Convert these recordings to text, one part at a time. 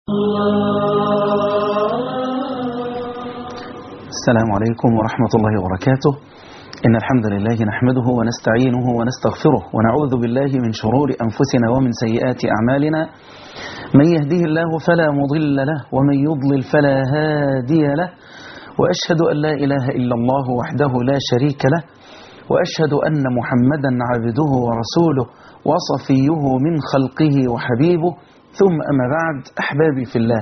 السلام عليكم ورحمة الله وبركاته إن الحمد لله نحمده ونستعينه ونستغفره ونعوذ بالله من شرور أنفسنا ومن سيئات أعمالنا من يهديه الله فلا مضل له ومن يضلل فلا هادي له وأشهد أن لا إله إلا الله وحده لا شريك له وأشهد أن محمدا عبده ورسوله وصفيه من خلقه وحبيبه ثم أما بعد أحبابي في الله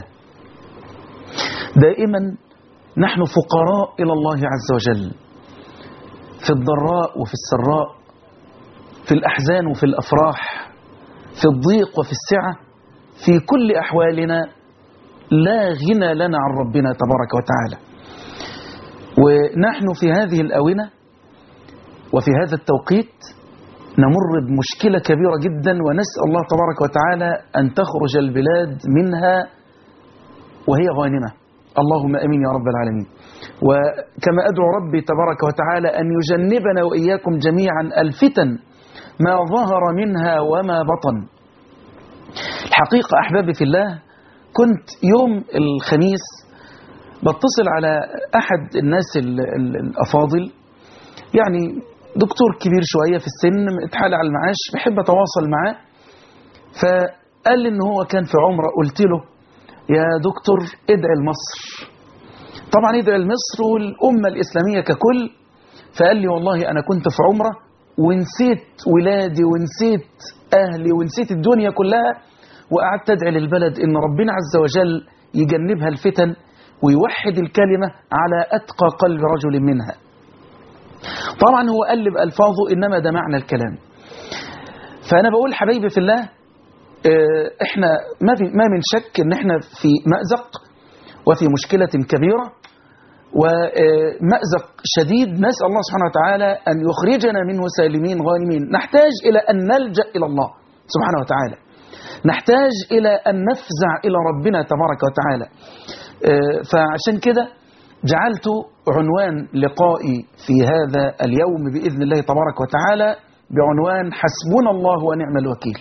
دائما نحن فقراء إلى الله عز وجل في الضراء وفي السراء في الأحزان وفي الأفراح في الضيق وفي السعة في كل أحوالنا لا غنى لنا عن ربنا تبارك وتعالى ونحن في هذه الأونة وفي هذا التوقيت نمر بمشكلة كبيرة جدا ونسأل الله تبارك وتعالى أن تخرج البلاد منها وهي غانمة اللهم أمين يا رب العالمين وكما أدعو ربي تبارك وتعالى أن يجنبنا وإياكم جميعا الفتن ما ظهر منها وما بطن الحقيقة أحبابي في الله كنت يوم الخميس بتصل على أحد الناس الأفاضل يعني دكتور كبير شوية في السن اتحال على المعاش بحب أتواصل معاه فقال لي إن هو كان في عمرة قلت له يا دكتور ادعي لمصر طبعا ادعي لمصر والأمة الإسلامية ككل فقال لي والله أنا كنت في عمرة ونسيت ولادي ونسيت أهلي ونسيت الدنيا كلها وقعدت أدعي للبلد إن ربنا عز وجل يجنبها الفتن ويوحد الكلمة على أتقى قلب رجل منها طبعا هو قلب ألفاظه إنما ده معنى الكلام فأنا بقول حبايبي في الله احنا ما, في ما من شك ان احنا في مأزق وفي مشكلة كبيرة ومأزق شديد نسأل الله سبحانه وتعالى أن يخرجنا منه سالمين غانمين نحتاج إلى أن نلجأ إلى الله سبحانه وتعالى نحتاج إلى أن نفزع إلى ربنا تبارك وتعالى فعشان كده جعلت عنوان لقائي في هذا اليوم بإذن الله تبارك وتعالى بعنوان حسبنا الله ونعم الوكيل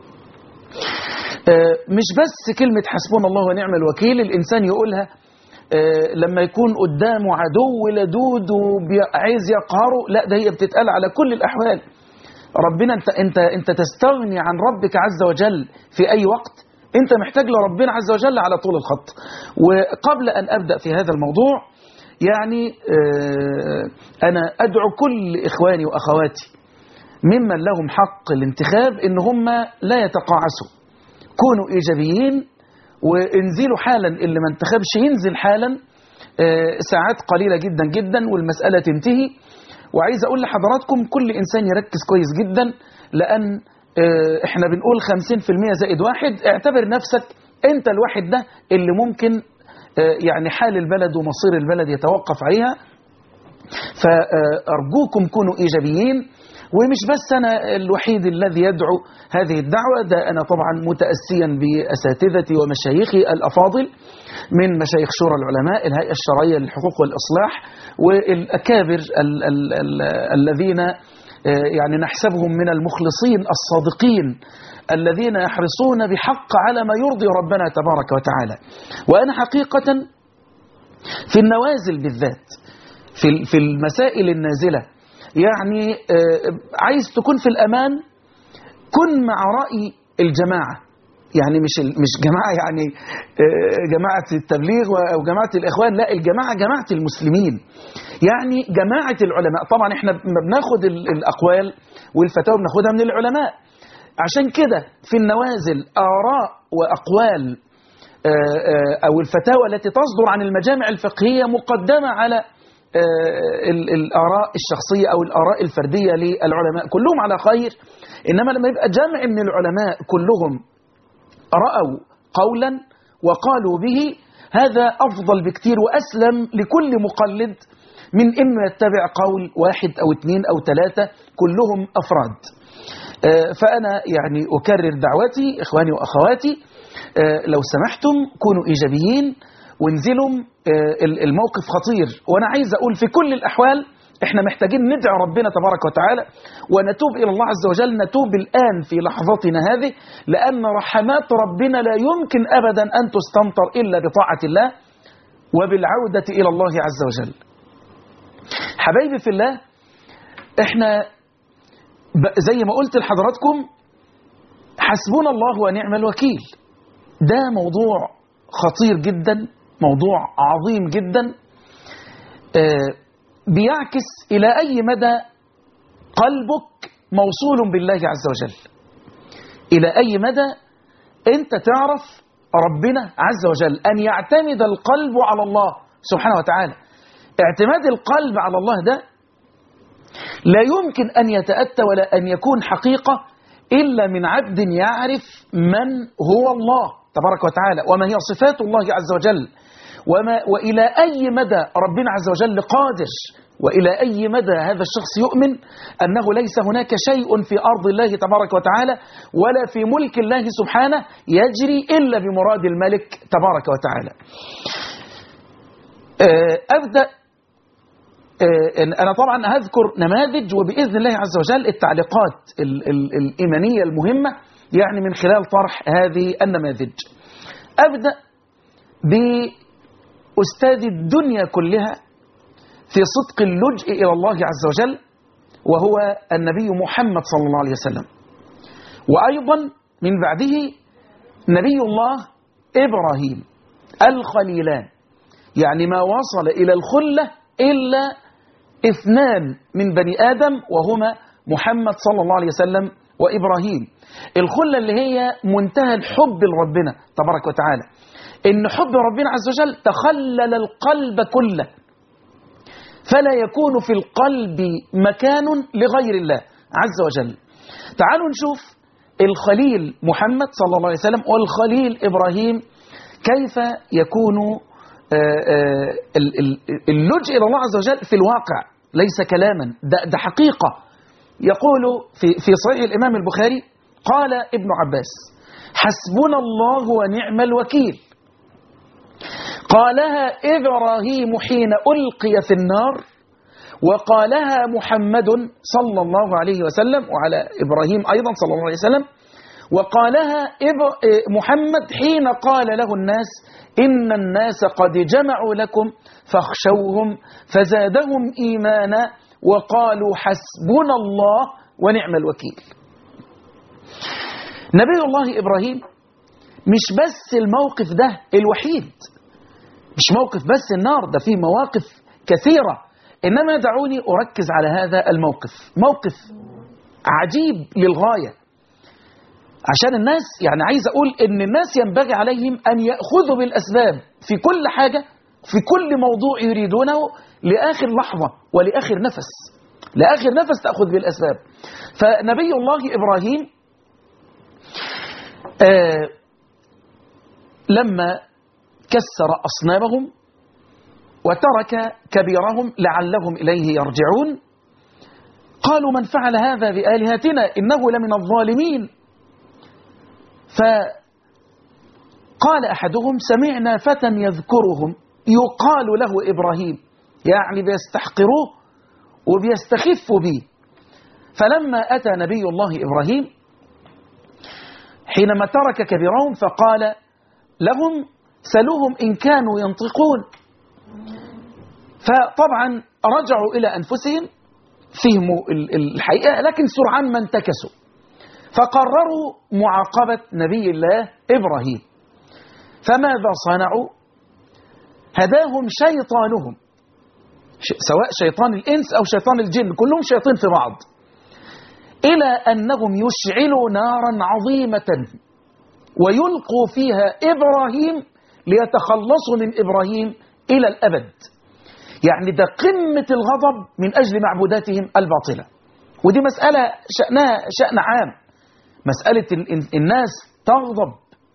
مش بس كلمة حسبنا الله ونعم الوكيل الإنسان يقولها لما يكون قدامه عدو لدود وعايز يقهره لا ده هي بتتقال على كل الأحوال ربنا انت, انت, انت تستغني عن ربك عز وجل في أي وقت انت محتاج لربنا عز وجل على طول الخط وقبل أن أبدأ في هذا الموضوع يعني أنا أدعو كل إخواني وأخواتي ممن لهم حق الانتخاب إن هم لا يتقاعسوا كونوا إيجابيين وانزلوا حالا اللي ما انتخبش ينزل حالا ساعات قليلة جدا جدا والمسألة تنتهي وعايز أقول لحضراتكم كل إنسان يركز كويس جدا لأن احنا بنقول 50% زائد واحد اعتبر نفسك انت الواحد ده اللي ممكن يعني حال البلد ومصير البلد يتوقف عليها فأرجوكم كونوا إيجابيين ومش بس أنا الوحيد الذي يدعو هذه الدعوة ده أنا طبعا متأسيا بأساتذتي ومشايخي الأفاضل من مشايخ شورى العلماء الهيئة الشرعية للحقوق والإصلاح والأكابر ال ال ال الذين يعني نحسبهم من المخلصين الصادقين الذين يحرصون بحق على ما يرضي ربنا تبارك وتعالى وأنا حقيقة في النوازل بالذات في في المسائل النازلة يعني عايز تكون في الأمان كن مع رأي الجماعة يعني مش مش جماعة يعني جماعة التبليغ أو جماعة الإخوان لا الجماعة جماعة المسلمين يعني جماعة العلماء طبعا احنا بناخد الأقوال والفتاوى بناخدها من العلماء عشان كده في النوازل آراء وأقوال أو الفتاوى التي تصدر عن المجامع الفقهية مقدمة على الآراء الشخصية أو الآراء الفردية للعلماء كلهم على خير إنما لما يبقى جمع من العلماء كلهم رأوا قولا وقالوا به هذا أفضل بكتير وأسلم لكل مقلد من إما يتبع قول واحد أو اثنين أو ثلاثة كلهم أفراد فأنا يعني أكرر دعوتي إخواني وأخواتي لو سمحتم كونوا إيجابيين وانزلوا الموقف خطير وأنا عايز أقول في كل الأحوال احنا محتاجين ندعي ربنا تبارك وتعالى ونتوب إلى الله عز وجل نتوب الآن في لحظتنا هذه لأن رحمات ربنا لا يمكن أبدا أن تستمطر إلا بطاعة الله وبالعودة إلى الله عز وجل حبايبي في الله احنا زي ما قلت لحضراتكم حسبنا الله ونعم الوكيل ده موضوع خطير جدا موضوع عظيم جدا بيعكس إلى أي مدى قلبك موصول بالله عز وجل إلى أي مدى أنت تعرف ربنا عز وجل أن يعتمد القلب على الله سبحانه وتعالى اعتماد القلب على الله ده لا يمكن أن يتأتى ولا أن يكون حقيقة إلا من عبد يعرف من هو الله تبارك وتعالى وما هي صفات الله عز وجل وما وإلى أي مدى ربنا عز وجل قادر وإلى أي مدى هذا الشخص يؤمن أنه ليس هناك شيء في أرض الله تبارك وتعالى ولا في ملك الله سبحانه يجري إلا بمراد الملك تبارك وتعالى أبدأ أنا طبعا هذكر نماذج وبإذن الله عز وجل التعليقات ال ال الإيمانية المهمة يعني من خلال طرح هذه النماذج أبدأ بأستاذ الدنيا كلها في صدق اللجء إلى الله عز وجل وهو النبي محمد صلى الله عليه وسلم وأيضا من بعده نبي الله إبراهيم الخليلان يعني ما وصل إلى الخلة إلا اثنان من بني آدم وهما محمد صلى الله عليه وسلم وإبراهيم الخلة اللي هي منتهى الحب لربنا تبارك وتعالى إن حب ربنا عز وجل تخلل القلب كله فلا يكون في القلب مكان لغير الله عز وجل تعالوا نشوف الخليل محمد صلى الله عليه وسلم والخليل إبراهيم كيف يكون اللجء إلى الله عز وجل في الواقع ليس كلاما ده, ده حقيقة يقول في, في صحيح الإمام البخاري قال ابن عباس حسبنا الله ونعم الوكيل قالها إبراهيم حين ألقي في النار وقالها محمد صلى الله عليه وسلم وعلى إبراهيم أيضا صلى الله عليه وسلم وقالها محمد حين قال له الناس إن الناس قد جمعوا لكم فاخشوهم فزادهم إيمانا وقالوا حسبنا الله ونعم الوكيل نبي الله إبراهيم مش بس الموقف ده الوحيد مش موقف بس النار ده فيه مواقف كثيرة إنما دعوني أركز على هذا الموقف موقف عجيب للغاية عشان الناس يعني عايز أقول إن الناس ينبغي عليهم أن يأخذوا بالأسباب في كل حاجة في كل موضوع يريدونه لآخر لحظة ولآخر نفس لآخر نفس تأخذ بالأسباب فنبي الله إبراهيم آه لما كسر أصنامهم وترك كبيرهم لعلهم إليه يرجعون قالوا من فعل هذا بآلهتنا إنه لمن الظالمين فقال أحدهم سمعنا فتى يذكرهم يقال له إبراهيم يعني بيستحقروه وبيستخفوا به فلما أتى نبي الله إبراهيم حينما ترك كبيرهم فقال لهم سلوهم إن كانوا ينطقون فطبعا رجعوا إلى أنفسهم فهموا الحقيقة لكن سرعان ما انتكسوا فقرروا معاقبة نبي الله إبراهيم فماذا صنعوا هداهم شيطانهم سواء شيطان الإنس أو شيطان الجن كلهم شياطين في بعض إلى أنهم يشعلوا نارا عظيمة ويلقوا فيها إبراهيم ليتخلصوا من إبراهيم إلى الأبد يعني ده قمة الغضب من أجل معبوداتهم الباطلة ودي مسألة شأنها شأن عام مسألة الناس تغضب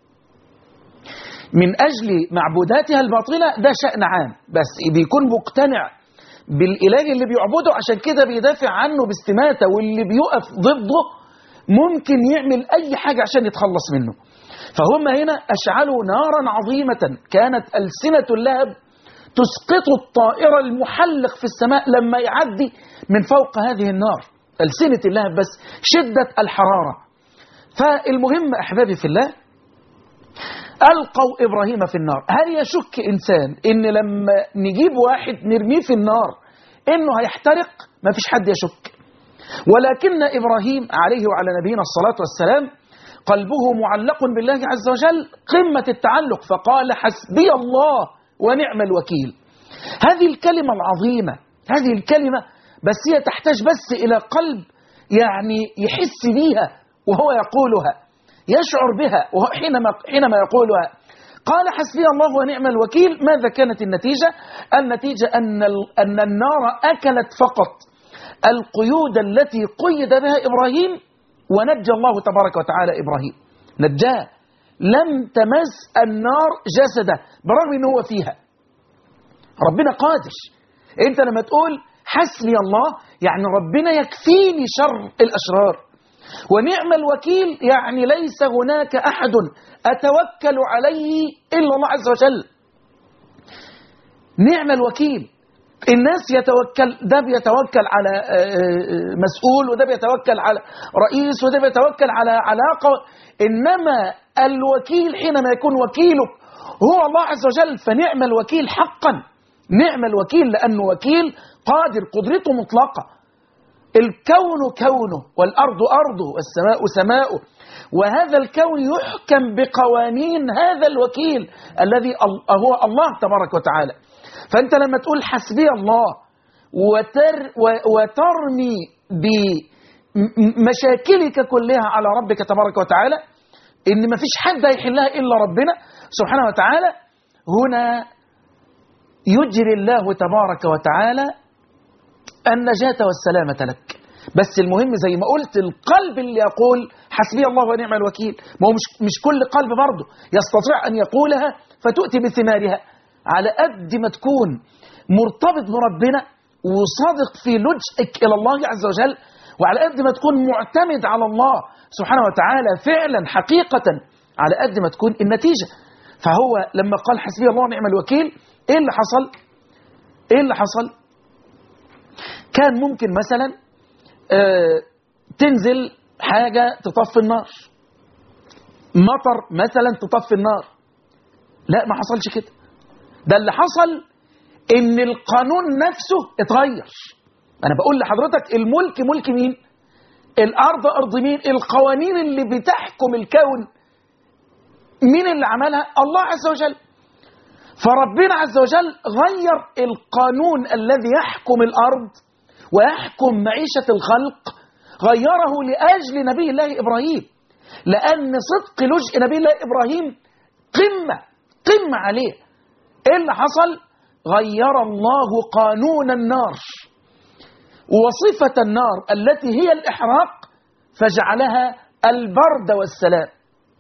من أجل معبوداتها الباطلة ده شأن عام بس بيكون مقتنع بالإله اللي بيعبده عشان كده بيدافع عنه باستماتة واللي بيقف ضده ممكن يعمل أي حاجة عشان يتخلص منه فهم هنا أشعلوا نارا عظيمة كانت ألسنة اللهب تسقط الطائر المحلق في السماء لما يعدي من فوق هذه النار ألسنة اللهب بس شدة الحرارة فالمهم أحبابي في الله ألقوا إبراهيم في النار هل يشك إنسان إن لما نجيب واحد نرميه في النار إنه هيحترق ما فيش حد يشك ولكن إبراهيم عليه وعلى نبينا الصلاة والسلام قلبه معلق بالله عز وجل قمة التعلق فقال حسبي الله ونعم الوكيل هذه الكلمة العظيمة هذه الكلمة بس هي تحتاج بس إلى قلب يعني يحس بيها وهو يقولها يشعر بها حينما حينما يقولها قال حسبي الله ونعم الوكيل ماذا كانت النتيجة النتيجة أن أن النار أكلت فقط القيود التي قيد بها إبراهيم ونجى الله تبارك وتعالى إبراهيم نجاه لم تمس النار جسده برغم أنه هو فيها ربنا قادر أنت لما تقول حسبي الله يعني ربنا يكفيني شر الأشرار ونعم الوكيل يعني ليس هناك أحد أتوكل عليه إلا الله عز وجل نعم الوكيل الناس يتوكل ده بيتوكل على مسؤول وده بيتوكل على رئيس وده بيتوكل على علاقة إنما الوكيل حينما يكون وكيلك هو الله عز وجل فنعم الوكيل حقا نعم الوكيل لأنه وكيل قادر قدرته مطلقة الكون كونه والأرض أرضه والسماء سماؤه وهذا الكون يحكم بقوانين هذا الوكيل الذي هو الله تبارك وتعالى فأنت لما تقول حسبي الله وتر وترمي بمشاكلك كلها على ربك تبارك وتعالى إن ما فيش حد هيحلها إلا ربنا سبحانه وتعالى هنا يجري الله تبارك وتعالى النجاة والسلامة لك بس المهم زي ما قلت القلب اللي يقول حسبي الله ونعم الوكيل ما هو مش, مش كل قلب برضه يستطيع أن يقولها فتؤتي بثمارها على قد ما تكون مرتبط بربنا وصادق في لجئك إلى الله عز وجل وعلى قد ما تكون معتمد على الله سبحانه وتعالى فعلا حقيقة على قد ما تكون النتيجة فهو لما قال حسبي الله ونعم الوكيل ايه اللي حصل ايه اللي حصل كان ممكن مثلا آه تنزل حاجة تطفي النار مطر مثلا تطفي النار لا ما حصلش كده ده اللي حصل ان القانون نفسه اتغير انا بقول لحضرتك الملك ملك مين الارض ارض مين القوانين اللي بتحكم الكون مين اللي عملها الله عز وجل فربنا عز وجل غير القانون الذي يحكم الارض ويحكم معيشه الخلق غيره لاجل نبي الله ابراهيم لان صدق لجء نبي الله ابراهيم قمه قمه عليه ايه اللي حصل غير الله قانون النار وصفة النار التي هي الإحراق فجعلها البرد والسلام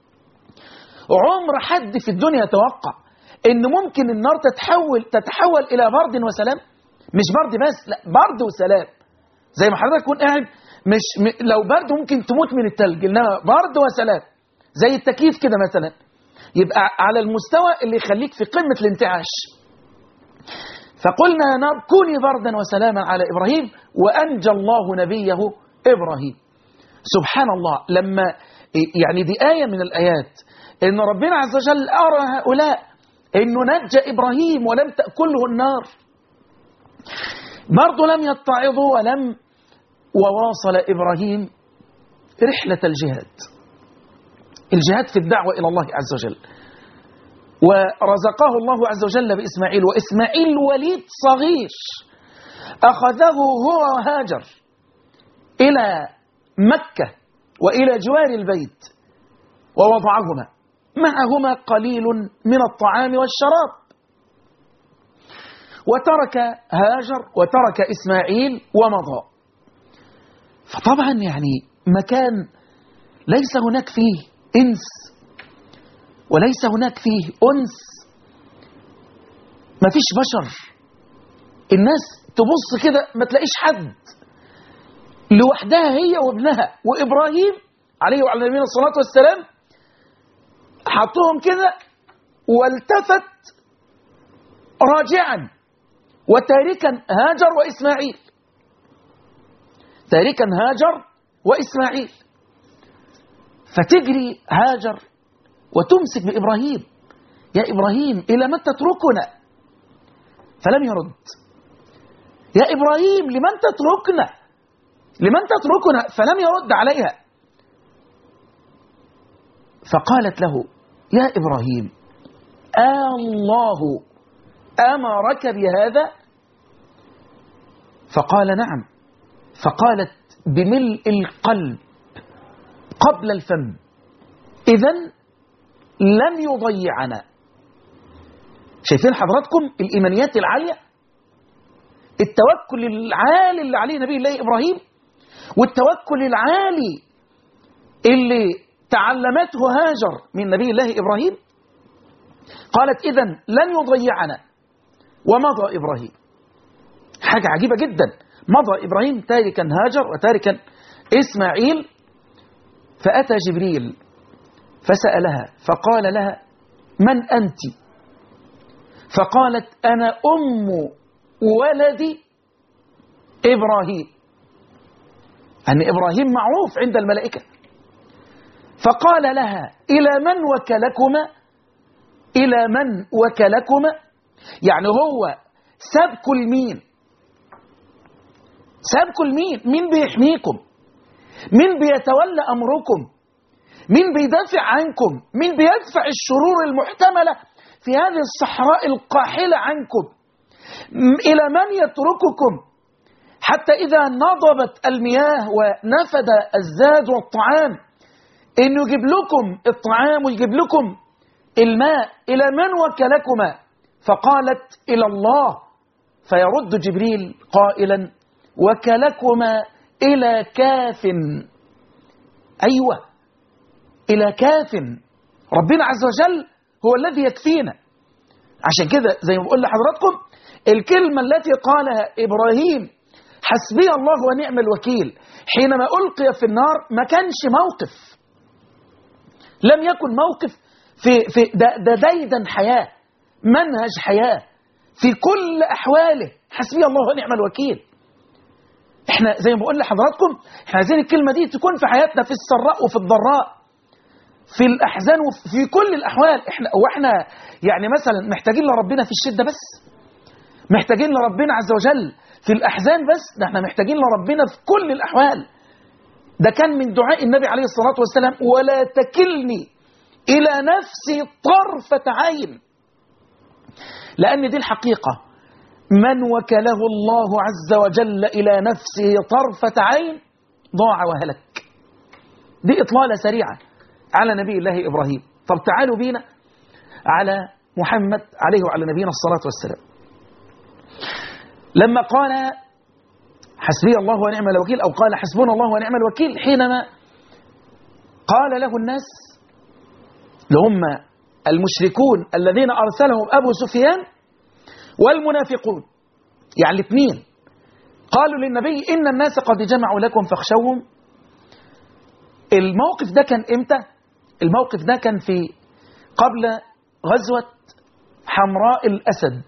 عمر حد في الدنيا يتوقع ان ممكن النار تتحول تتحول الى برد وسلام مش برد بس لا برد وسلام زي ما حضرتك تكون قاعد مش م... لو برد ممكن تموت من التلج انما برد وسلام زي التكييف كده مثلا يبقى على المستوى اللي يخليك في قمة الانتعاش فقلنا يا نار كوني بردا وسلاما على إبراهيم وأنجى الله نبيه إبراهيم سبحان الله لما يعني دي آية من الآيات إن ربنا عز وجل أرى هؤلاء إنه نجى إبراهيم ولم تأكله النار برضه لم يتعظوا ولم وواصل إبراهيم رحلة الجهاد الجهاد في الدعوة إلى الله عز وجل ورزقه الله عز وجل بإسماعيل وإسماعيل وليد صغير أخذه هو وهاجر إلى مكة وإلى جوار البيت ووضعهما معهما قليل من الطعام والشراب وترك هاجر وترك إسماعيل ومضى فطبعا يعني مكان ليس هناك فيه إنس وليس هناك فيه أنس ما فيش بشر الناس تبص كده ما تلاقيش حد لوحدها هي وابنها وإبراهيم عليه وعلى نبينا الصلاة والسلام حطوهم كده والتفت راجعا وتاركا هاجر وإسماعيل تاركا هاجر وإسماعيل فتجري هاجر وتمسك بإبراهيم يا إبراهيم إلى متى تتركنا فلم يرد يا إبراهيم لمن تتركنا لمن تتركنا فلم يرد عليها فقالت له يا إبراهيم آه الله أمرك بهذا فقال نعم فقالت بملء القلب قبل الفم إذا لن يضيعنا شايفين حضراتكم الإيمانيات العالية التوكل العالي اللي عليه نبي الله إبراهيم والتوكل العالي اللي تعلمته هاجر من نبي الله إبراهيم قالت إذا لن يضيعنا ومضى إبراهيم حاجة عجيبة جدا مضى إبراهيم تاركا هاجر وتاركا إسماعيل فأتى جبريل فسألها فقال لها من أنت فقالت أنا أم ولد إبراهيم أن إبراهيم معروف عند الملائكة فقال لها إلى من وكلكما إلى من وكلكما يعني هو سابكوا لمين سابكوا لمين مين بيحميكم مين بيتولى أمركم مين بيدافع عنكم مين بيدفع الشرور المحتملة في هذه الصحراء القاحلة عنكم إلى من يترككم حتى إذا نضبت المياه ونفد الزاد والطعام إنه يجيب لكم الطعام ويجيب لكم الماء إلى من وكلكما فقالت إلى الله فيرد جبريل قائلا وكلكما إلى كاف أيوة إلى كاف ربنا عز وجل هو الذي يكفينا عشان كده زي ما بقول لحضراتكم الكلمة التي قالها إبراهيم حسبي الله ونعم الوكيل حينما ألقي في النار ما كانش موقف لم يكن موقف في, في ده, ده ديدا حياة منهج حياة في كل أحواله حسبي الله ونعم الوكيل احنا زي ما بقول لحضراتكم احنا عايزين الكلمة دي تكون في حياتنا في السراء وفي الضراء في الأحزان وفي كل الأحوال احنا واحنا يعني مثلا محتاجين لربنا في الشدة بس محتاجين لربنا عز وجل في الأحزان بس ده احنا محتاجين لربنا في كل الأحوال ده كان من دعاء النبي عليه الصلاة والسلام ولا تكلني إلى نفسي طرفة عين لأن دي الحقيقة من وكله الله عز وجل إلى نفسه طرفة عين ضاع وهلك دي إطلالة سريعة على نبي الله إبراهيم طب تعالوا بينا على محمد عليه وعلى نبينا الصلاة والسلام لما قال حسبي الله ونعم الوكيل أو قال حسبنا الله ونعم الوكيل حينما قال له الناس لهم المشركون الذين أرسلهم أبو سفيان والمنافقون يعني الاثنين قالوا للنبي إن الناس قد جمعوا لكم فاخشوهم الموقف ده كان إمتى الموقف ده كان في قبل غزوة حمراء الأسد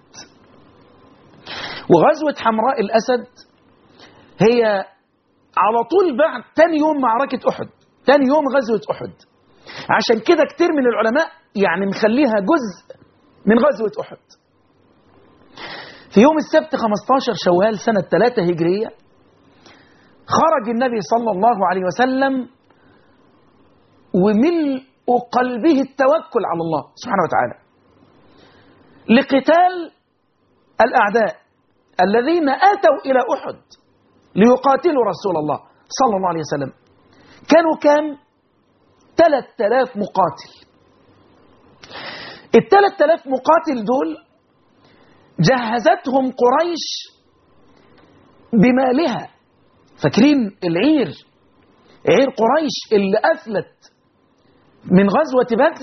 وغزوة حمراء الأسد هي على طول بعد تاني يوم معركة أحد تاني يوم غزوة أحد عشان كده كتير من العلماء يعني مخليها جزء من غزوة أحد في يوم السبت 15 شوال سنة 3 هجرية خرج النبي صلى الله عليه وسلم وملء قلبه التوكل على الله سبحانه وتعالى لقتال الأعداء الذين أتوا إلى أحد ليقاتلوا رسول الله صلى الله عليه وسلم كانوا كام؟ 3000 مقاتل ال 3000 مقاتل دول جهزتهم قريش بمالها فاكرين العير عير قريش اللي أفلت من غزوة بدر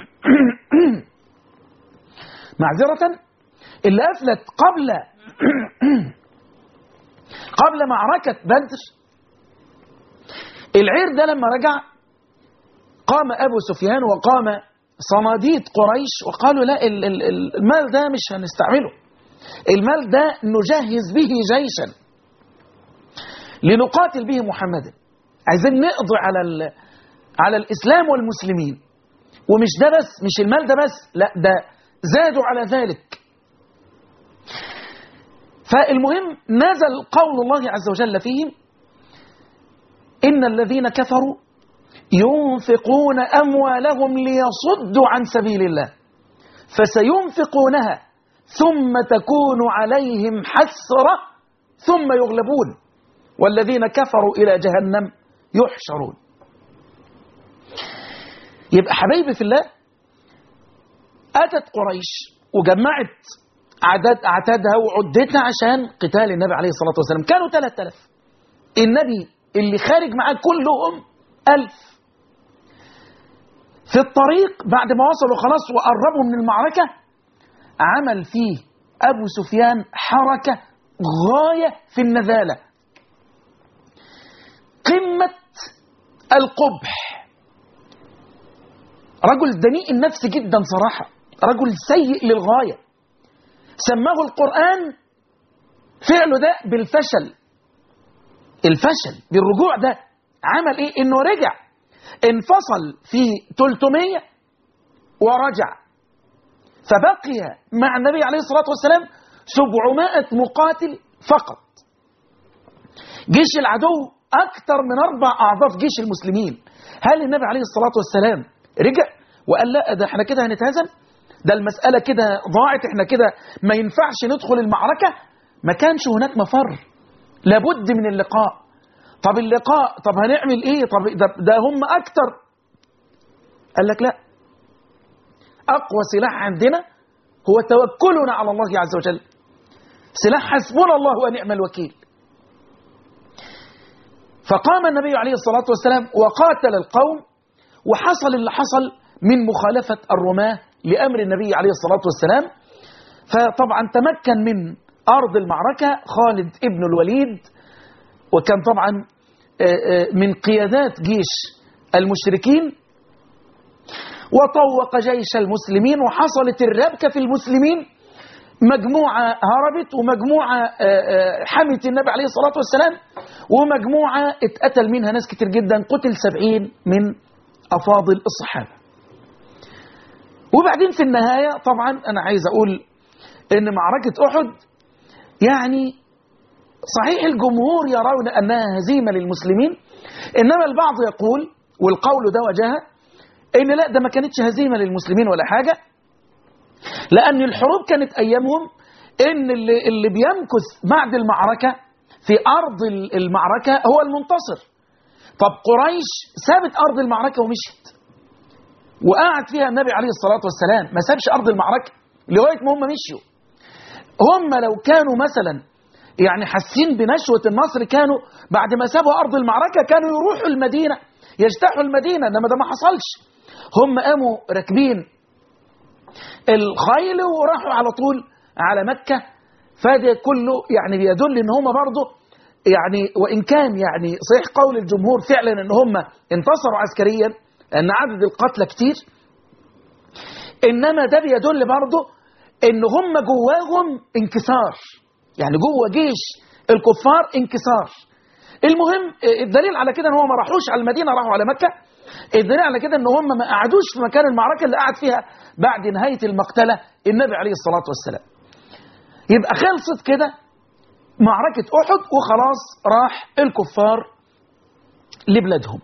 معذرة اللي أفلت قبل قبل معركة بدر العير ده لما رجع قام أبو سفيان وقام صناديد قريش وقالوا لا المال ده مش هنستعمله المال ده نجهز به جيشا لنقاتل به محمدا عايزين نقضي على ال... على الإسلام والمسلمين ومش ده بس مش المال ده بس لا ده زادوا على ذلك فالمهم نزل قول الله عز وجل فيهم إن الذين كفروا ينفقون أموالهم ليصدوا عن سبيل الله فسينفقونها ثم تكون عليهم حسرة ثم يغلبون والذين كفروا إلى جهنم يحشرون يبقى حبايبي في الله أتت قريش وجمعت عدد أعتادها وعدتها عشان قتال النبي عليه الصلاة والسلام كانوا 3000 النبي اللي خارج معاه كلهم ألف في الطريق بعد ما وصلوا خلاص وقربوا من المعركة عمل فيه أبو سفيان حركة غاية في النذالة قمة القبح رجل دنيء النفس جدا صراحة رجل سيء للغاية سماه القرآن فعله ده بالفشل الفشل بالرجوع ده عمل ايه انه رجع انفصل في 300 ورجع فبقي مع النبي عليه الصلاة والسلام 700 مقاتل فقط جيش العدو أكثر من أربع أعضاف جيش المسلمين هل النبي عليه الصلاة والسلام رجع وقال لا ده احنا كده هنتهزم ده المسألة كده ضاعت احنا كده ما ينفعش ندخل المعركة ما كانش هناك مفر لابد من اللقاء طب اللقاء طب هنعمل ايه طب ده, ده هم اكتر قال لك لا اقوى سلاح عندنا هو توكلنا على الله عز وجل سلاح حسبنا الله ونعم الوكيل فقام النبي عليه الصلاة والسلام وقاتل القوم وحصل اللي حصل من مخالفة الرماة لأمر النبي عليه الصلاة والسلام فطبعا تمكن من أرض المعركة خالد ابن الوليد وكان طبعا من قيادات جيش المشركين وطوق جيش المسلمين وحصلت الربكة في المسلمين مجموعة هربت ومجموعة حمت النبي عليه الصلاة والسلام ومجموعة اتقتل منها ناس كتير جدا قتل سبعين من أفاضل الصحابة وبعدين في النهاية طبعا أنا عايز أقول إن معركة أحد يعني صحيح الجمهور يرون أنها هزيمة للمسلمين إنما البعض يقول والقول ده وجهه إن لا ده ما كانتش هزيمة للمسلمين ولا حاجة لأن الحروب كانت أيامهم إن اللي, اللي بيمكث بعد المعركة في أرض المعركة هو المنتصر طب قريش سابت أرض المعركة ومشت وقعد فيها النبي عليه الصلاة والسلام ما سابش أرض المعركة لغاية ما هم مشيوا هم لو كانوا مثلا يعني حاسين بنشوة النصر كانوا بعد ما سابوا أرض المعركة كانوا يروحوا المدينة يجتاحوا المدينة إنما ده ما حصلش هم قاموا راكبين الخيل وراحوا على طول على مكة فده كله يعني بيدل ان هم برضه يعني وان كان يعني صحيح قول الجمهور فعلا ان هم انتصروا عسكريا ان عدد القتلى كتير انما ده بيدل برضه ان هم جواهم انكسار يعني جوه جيش الكفار انكسار المهم الدليل على كده ان هم ما راحوش على المدينه راحوا على مكه الدليل على كده ان هم ما قعدوش في مكان المعركه اللي قعد فيها بعد نهايه المقتله النبي عليه الصلاه والسلام يبقى خلصت كده معركه احد وخلاص راح الكفار لبلادهم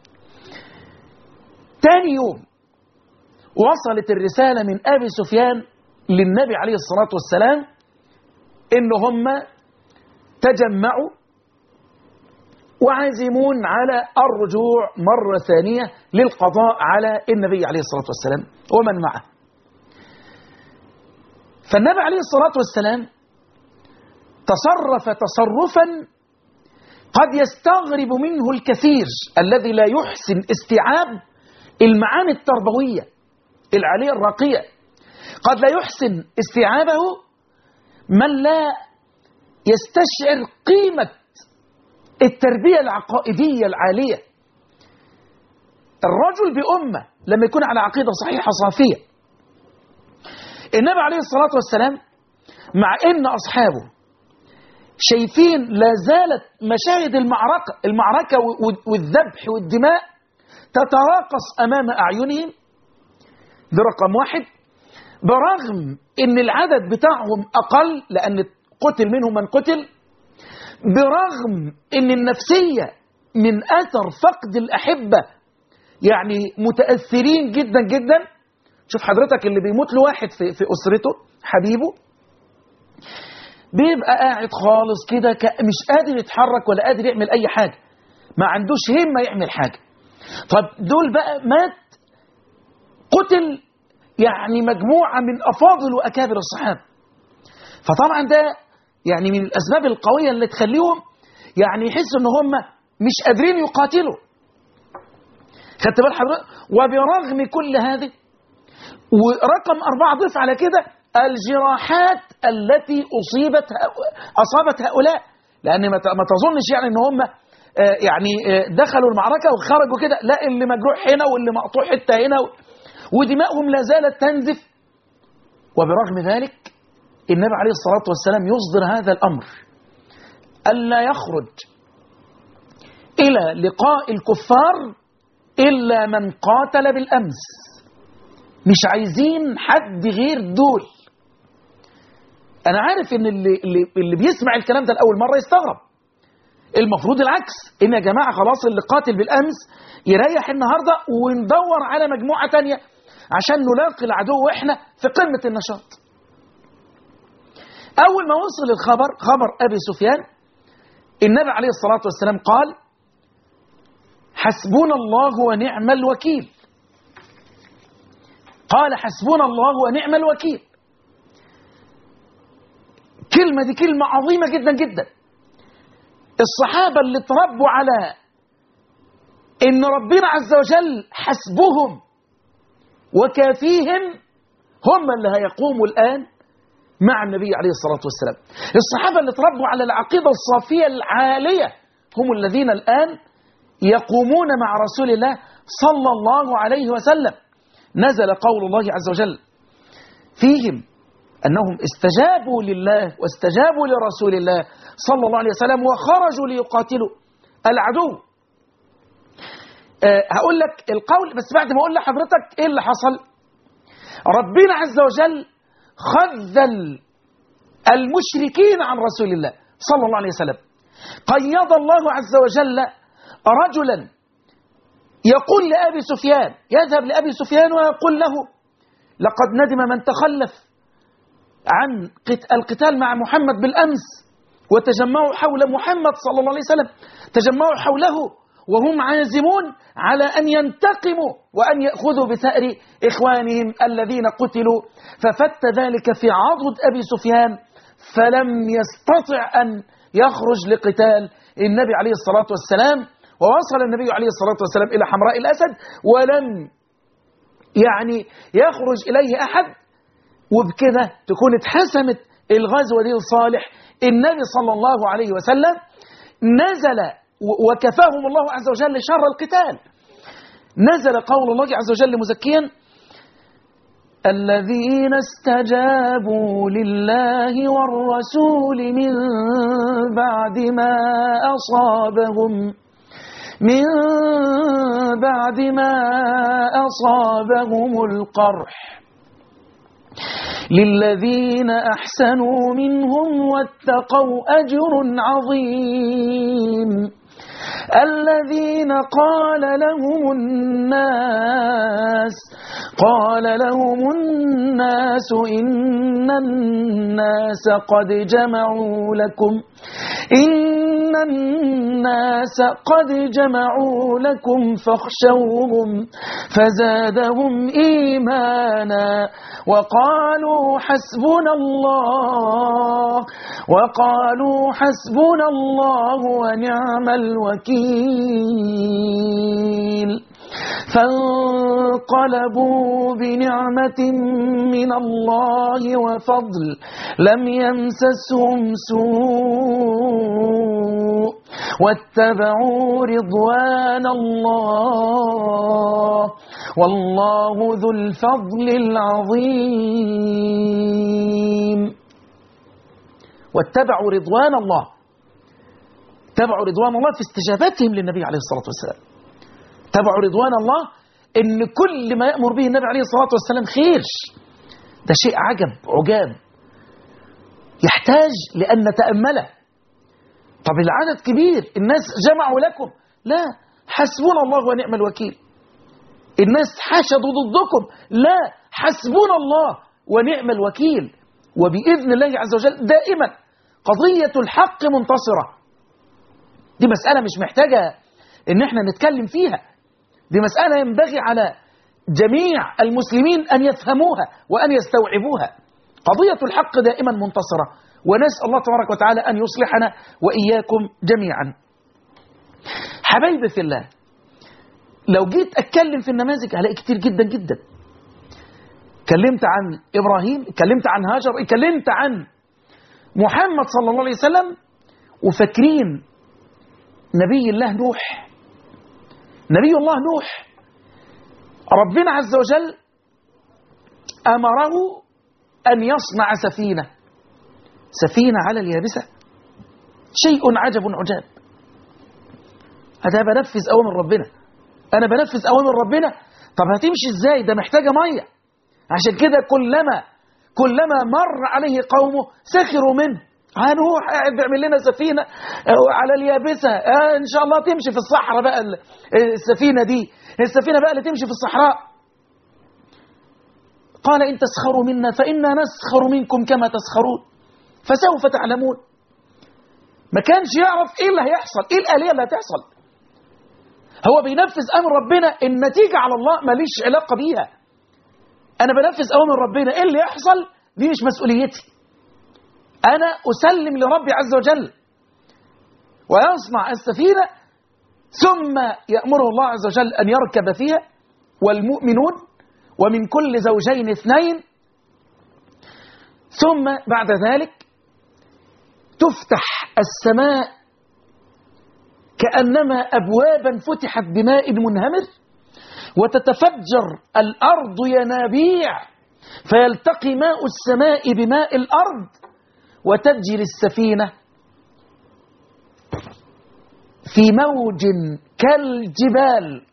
تاني يوم وصلت الرساله من ابي سفيان للنبي عليه الصلاه والسلام ان هم تجمعوا وعازمون على الرجوع مرة ثانية للقضاء على النبي عليه الصلاة والسلام ومن معه فالنبي عليه الصلاة والسلام تصرف تصرفا قد يستغرب منه الكثير الذي لا يحسن استيعاب المعاني التربوية العالية الراقية قد لا يحسن استيعابه من لا يستشعر قيمة التربية العقائدية العالية الرجل بأمة لما يكون على عقيدة صحيحة صافية النبي عليه الصلاة والسلام مع ان اصحابه شايفين لا زالت مشاهد المعركة المعركة والذبح والدماء تتراقص أمام أعينهم ده رقم واحد برغم ان العدد بتاعهم أقل لأن قتل منهم من قتل برغم ان النفسية من أثر فقد الأحبة يعني متأثرين جدا جدا شوف حضرتك اللي بيموت له واحد في, في أسرته حبيبه بيبقى قاعد خالص كده مش قادر يتحرك ولا قادر يعمل أي حاجة ما عندوش همة يعمل حاجة طب دول بقى مات قتل يعني مجموعة من أفاضل وأكابر الصحابة فطبعا ده يعني من الأسباب القوية اللي تخليهم يعني يحسوا ان هم مش قادرين يقاتلوا خدت بال حضرتك وبرغم كل هذه ورقم أربعة ضيف على كده الجراحات التي أصيبت أصابت هؤلاء لأن ما تظنش يعني ان هم يعني دخلوا المعركة وخرجوا كده لا اللي مجروح هنا واللي مقطوع حتة هنا ودماؤهم لا زالت تنزف وبرغم ذلك النبي عليه الصلاة والسلام يصدر هذا الأمر ألا يخرج إلى لقاء الكفار إلا من قاتل بالأمس مش عايزين حد غير دول أنا عارف إن اللي, اللي, اللي بيسمع الكلام ده لأول مرة يستغرب المفروض العكس إن يا جماعة خلاص اللي قاتل بالأمس يريح النهاردة وندور على مجموعة تانية عشان نلاقي العدو وإحنا في قمة النشاط أول ما وصل الخبر خبر أبي سفيان النبي عليه الصلاة والسلام قال حسبنا الله ونعم الوكيل قال حسبنا الله ونعم الوكيل كلمة دي كلمة عظيمة جدا جدا الصحابة اللي تربوا على ان ربنا عز وجل حسبهم وكافيهم هم اللي هيقوموا الآن مع النبي عليه الصلاة والسلام الصحابة اللي تربوا على العقيدة الصافية العالية هم الذين الآن يقومون مع رسول الله صلى الله عليه وسلم نزل قول الله عز وجل فيهم أنهم استجابوا لله واستجابوا لرسول الله صلى الله عليه وسلم وخرجوا ليقاتلوا العدو أه هقول لك القول بس بعد ما أقول لحضرتك إيه اللي حصل ربنا عز وجل خذل المشركين عن رسول الله صلى الله عليه وسلم قيض الله عز وجل رجلا يقول لأبي سفيان يذهب لأبي سفيان ويقول له لقد ندم من تخلف عن القتال مع محمد بالأمس وتجمعوا حول محمد صلى الله عليه وسلم تجمعوا حوله وهم عازمون على أن ينتقموا وأن يأخذوا بثأر إخوانهم الذين قتلوا ففت ذلك في عضد أبي سفيان فلم يستطع أن يخرج لقتال النبي عليه الصلاة والسلام ووصل النبي عليه الصلاة والسلام إلى حمراء الأسد ولم يعني يخرج إليه أحد وبكده تكون اتحسمت الغزوة دي لصالح النبي صلى الله عليه وسلم نزل وكفاهم الله عز وجل شر القتال نزل قول الله عز وجل مزكيا الذين استجابوا لله والرسول من بعد ما أصابهم من بعد ما أصابهم القرح للذين أحسنوا منهم واتقوا أجر عظيم الذين قال لهم الناس قال لهم الناس إن الناس قد جمعوا لكم إن الناس قد جمعوا لكم فاخشوهم فزادهم إيمانا وقالوا حسبنا الله وقالوا حسبنا الله ونعم الوكيل فانقلبوا بنعمة من الله وفضل لم يمسسهم سوء واتبعوا رضوان الله والله ذو الفضل العظيم واتبعوا رضوان الله اتبعوا رضوان الله في استجابتهم للنبي عليه الصلاة والسلام اتبعوا رضوان الله ان كل ما يأمر به النبي عليه الصلاة والسلام خير ده شيء عجب عجاب يحتاج لأن نتأمله طب العدد كبير الناس جمعوا لكم لا حسبنا الله ونعم الوكيل الناس حشدوا ضدكم لا حسبنا الله ونعم الوكيل وبإذن الله عز وجل دائما قضية الحق منتصرة دي مسألة مش محتاجة ان احنا نتكلم فيها دي مسألة ينبغي على جميع المسلمين أن يفهموها وأن يستوعبوها قضية الحق دائما منتصرة ونسأل الله تبارك وتعالى أن يصلحنا وإياكم جميعا حبايبي في الله لو جيت أتكلم في النماذج هلاقي كتير جدا جدا اتكلمت عن إبراهيم اتكلمت عن هاجر اتكلمت عن محمد صلى الله عليه وسلم وفاكرين نبي الله نوح نبي الله نوح ربنا عز وجل أمره أن يصنع سفينة سفينة على اليابسة شيء عجب عجاب هذا بنفذ أوامر ربنا أنا بنفذ أوامر ربنا طب هتمشي إزاي ده محتاجة مية عشان كده كلما كلما مر عليه قومه سخروا منه هنروح قاعد بيعمل لنا سفينة على اليابسة آه إن شاء الله تمشي في الصحراء بقى السفينة دي السفينة بقى اللي تمشي في الصحراء قال إن تسخروا منا فإنا نسخر منكم كما تسخرون فسوف تعلمون ما كانش يعرف إيه اللي هيحصل إيه الآلية اللي هتحصل هو بينفذ أمر ربنا النتيجة على الله ماليش علاقة بيها أنا بنفذ أوامر ربنا إيه اللي يحصل دي مش مسؤوليتي أنا أسلم لربي عز وجل ويصنع السفينة ثم يأمره الله عز وجل أن يركب فيها والمؤمنون ومن كل زوجين اثنين ثم بعد ذلك تفتح السماء كأنما أبوابا فتحت بماء منهمر وتتفجر الأرض ينابيع فيلتقي ماء السماء بماء الأرض وتجري السفينة في موج كالجبال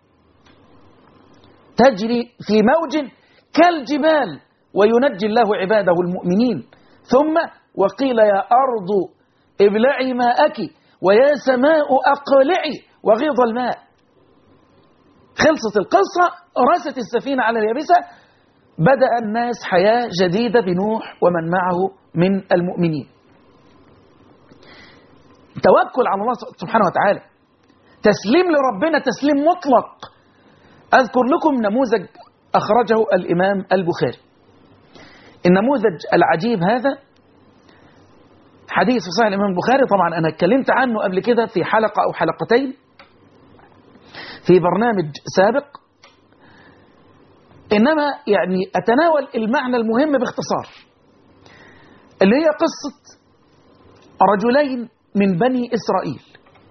تجري في موج كالجبال وينجي الله عباده المؤمنين ثم وقيل يا أرض ابلعي ماءك ويا سماء أقلعي وغيض الماء خلصت القصة رست السفينة على اليابسة بدأ الناس حياة جديدة بنوح ومن معه من المؤمنين توكل على الله سبحانه وتعالى تسليم لربنا تسليم مطلق أذكر لكم نموذج أخرجه الإمام البخاري النموذج العجيب هذا حديث صحيح الإمام البخاري طبعا أنا اتكلمت عنه قبل كده في حلقة أو حلقتين في برنامج سابق إنما يعني أتناول المعنى المهم باختصار اللي هي قصة رجلين من بني إسرائيل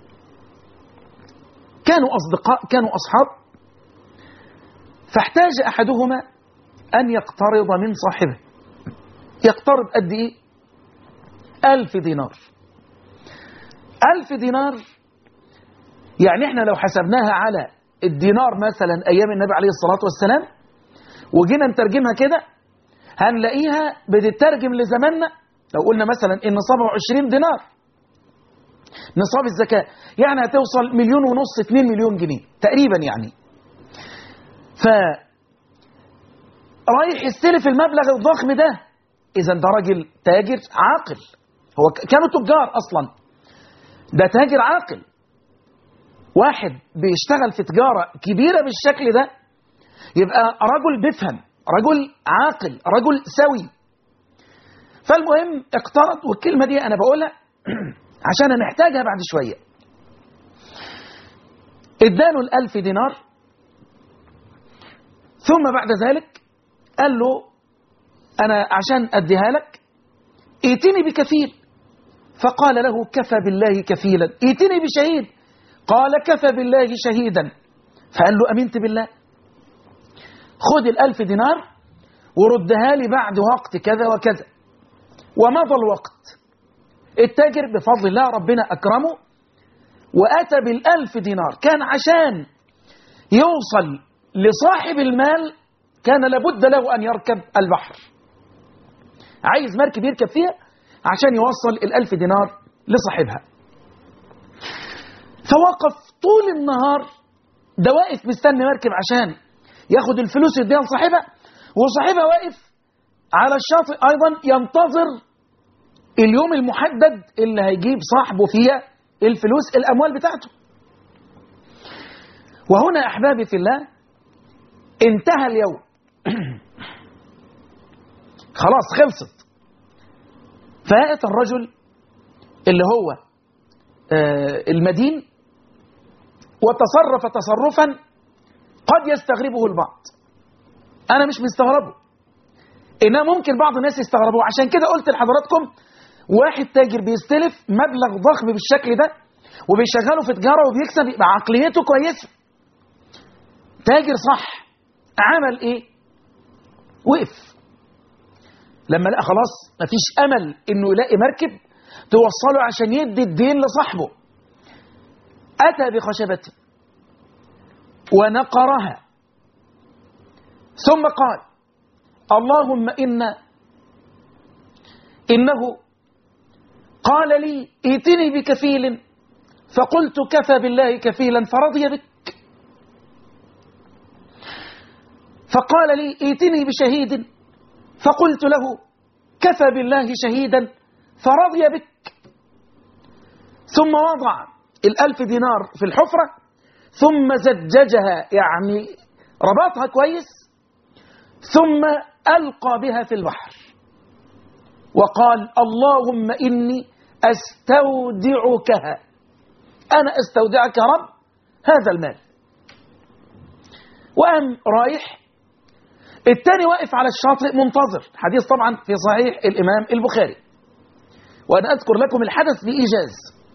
كانوا أصدقاء كانوا أصحاب فاحتاج أحدهما أن يقترض من صاحبه يقترض قد إيه ألف دينار ألف دينار يعني إحنا لو حسبناها على الدينار مثلا أيام النبي عليه الصلاة والسلام وجينا نترجمها كده هنلاقيها بتترجم لزماننا لو قلنا مثلا إن نصابه 20 دينار نصاب الزكاة يعني هتوصل مليون ونص 2 مليون جنيه تقريبا يعني ف رايح يستلف المبلغ الضخم ده إذا ده راجل تاجر عاقل هو كانوا تجار أصلا ده تاجر عاقل واحد بيشتغل في تجارة كبيرة بالشكل ده يبقى رجل بيفهم رجل عاقل رجل سوي فالمهم اقترض والكلمة دي أنا بقولها عشان هنحتاجها بعد شوية اداله الألف دينار ثم بعد ذلك قال له أنا عشان أديها لك ائتني بكفيل فقال له كفى بالله كفيلا ائتني بشهيد قال كفى بالله شهيدا فقال له أمنت بالله خد الألف دينار وردها لي بعد وقت كذا وكذا ومضى الوقت التاجر بفضل الله ربنا أكرمه وأتى بالألف دينار كان عشان يوصل لصاحب المال كان لابد له أن يركب البحر عايز مركب يركب فيها عشان يوصل الألف دينار لصاحبها فوقف طول النهار ده واقف مستني مركب عشان ياخد الفلوس يديها لصاحبها وصاحبها واقف على الشاطئ أيضا ينتظر اليوم المحدد اللي هيجيب صاحبه فيها الفلوس الأموال بتاعته وهنا أحبابي في الله انتهى اليوم خلاص خلصت فأتى الرجل اللي هو آه المدين وتصرف تصرفا قد يستغربه البعض أنا مش مستغربه إنما ممكن بعض الناس يستغربوه عشان كده قلت لحضراتكم واحد تاجر بيستلف مبلغ ضخم بالشكل ده وبيشغله في تجارة وبيكسب يبقى عقليته كويسة تاجر صح عمل ايه وقف لما لقى خلاص مفيش امل انه يلاقي مركب توصله عشان يدي الدين لصاحبه اتى بخشبته ونقرها ثم قال اللهم إن إنه قال لي ائتني بكفيل فقلت كفى بالله كفيلا فرضي بك فقال لي ائتني بشهيد فقلت له كفى بالله شهيدا فرضي بك ثم وضع الألف دينار في الحفرة ثم زججها يعني ربطها كويس ثم ألقى بها في البحر وقال اللهم إني أستودعكها أنا أستودعك يا رب هذا المال وقام رايح الثاني واقف على الشاطئ منتظر حديث طبعا في صحيح الإمام البخاري وأنا أذكر لكم الحدث بإيجاز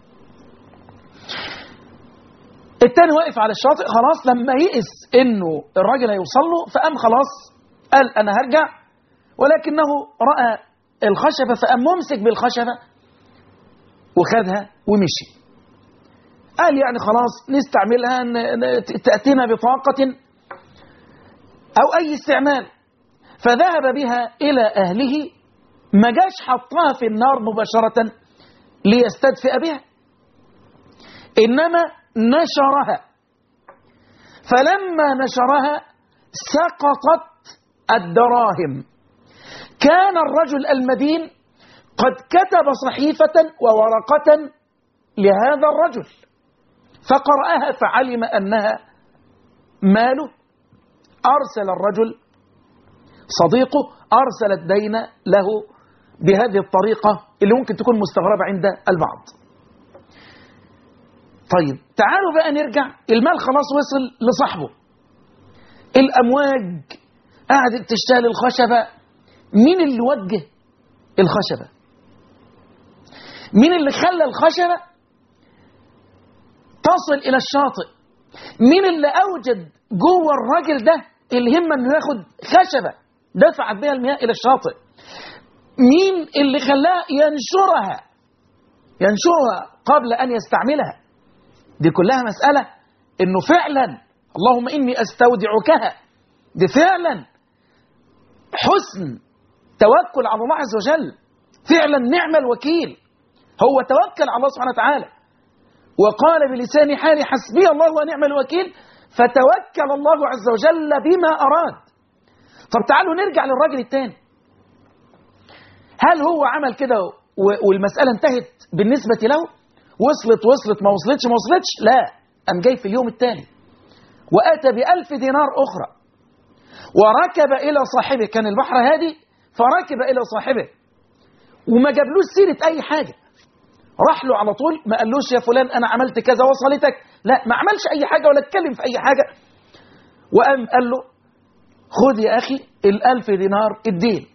الثاني واقف على الشاطئ خلاص لما يئس انه الراجل هيوصل له فقام خلاص قال انا هرجع ولكنه راى الخشبه فقام ممسك بالخشبه وخدها ومشي قال يعني خلاص نستعملها تاتينا بطاقه او اي استعمال فذهب بها الى اهله ما جاش حطها في النار مباشره ليستدفئ بها انما نشرها فلما نشرها سقطت الدراهم كان الرجل المدين قد كتب صحيفة وورقة لهذا الرجل فقرأها فعلم أنها ماله أرسل الرجل صديقه أرسل الدين له بهذه الطريقة اللي ممكن تكون مستغربة عند البعض طيب تعالوا بقى نرجع المال خلاص وصل لصاحبه الأمواج قعدت تشتغل الخشبة مين اللي وجه الخشبة مين اللي خلى الخشبة تصل إلى الشاطئ مين اللي أوجد جوه الراجل ده الهمة انه ياخد خشبة دفعت بها المياه إلى الشاطئ مين اللي خلاه ينشرها ينشرها قبل أن يستعملها دي كلها مسألة انه فعلا اللهم اني استودعكها دي فعلا حسن توكل على الله عز وجل فعلا نعم الوكيل هو توكل على الله سبحانه وتعالى وقال بلسان حالي حسبي الله ونعم الوكيل فتوكل الله عز وجل بما أراد طب تعالوا نرجع للراجل الثاني هل هو عمل كده والمسألة انتهت بالنسبة له وصلت وصلت ما وصلتش ما وصلتش لا أم جاي في اليوم التالي وأتى بألف دينار أخرى وركب إلى صاحبه كان البحر هادي فركب إلى صاحبه وما جابلوش سيرة أي حاجة راح له على طول ما قالوش يا فلان أنا عملت كذا وصلتك لا ما عملش أي حاجة ولا اتكلم في أي حاجة وقام قال له خذ يا أخي الألف دينار الدين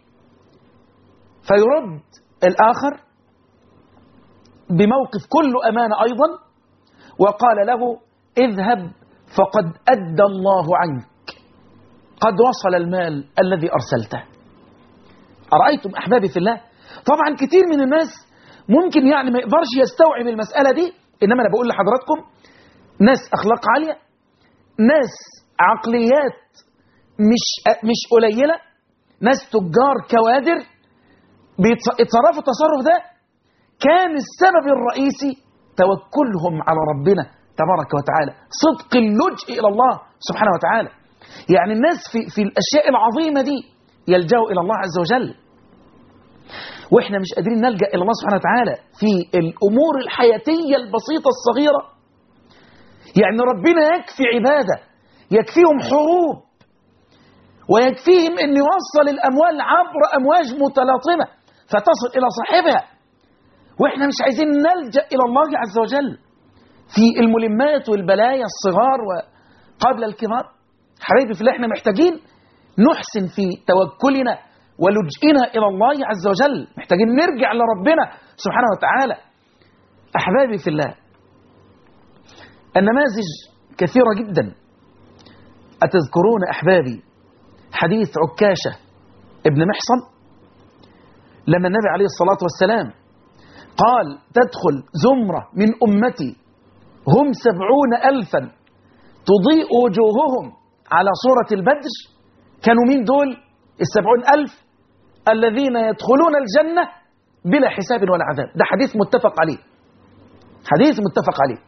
فيرد الآخر بموقف كله أمانة أيضا وقال له اذهب فقد أدى الله عنك قد وصل المال الذي أرسلته أرأيتم أحبابي في الله طبعا كثير من الناس ممكن يعني ما يقدرش يستوعب المسألة دي إنما أنا بقول لحضراتكم ناس أخلاق عالية ناس عقليات مش مش قليلة ناس تجار كوادر بيتصرفوا التصرف ده كان السبب الرئيسي توكلهم على ربنا تبارك وتعالى صدق اللجء إلى الله سبحانه وتعالى يعني الناس في, في الأشياء العظيمة دي يلجأوا إلى الله عز وجل وإحنا مش قادرين نلجأ إلى الله سبحانه وتعالى في الأمور الحياتية البسيطة الصغيرة يعني ربنا يكفي عبادة يكفيهم حروب ويكفيهم أن يوصل الأموال عبر أمواج متلاطمة فتصل إلى صاحبها وإحنا مش عايزين نلجأ إلى الله عز وجل في الملمات والبلايا الصغار وقبل الكبار حبايبي في الله احنا محتاجين نحسن في توكلنا ولجئنا إلى الله عز وجل محتاجين نرجع لربنا سبحانه وتعالى أحبابي في الله النماذج كثيرة جدا أتذكرون أحبابي حديث عكاشة ابن محصن لما النبي عليه الصلاة والسلام قال تدخل زمرة من أمتي هم سبعون ألفا تضيء وجوههم على صورة البدر كانوا مين دول السبعون ألف الذين يدخلون الجنة بلا حساب ولا عذاب ده حديث متفق عليه حديث متفق عليه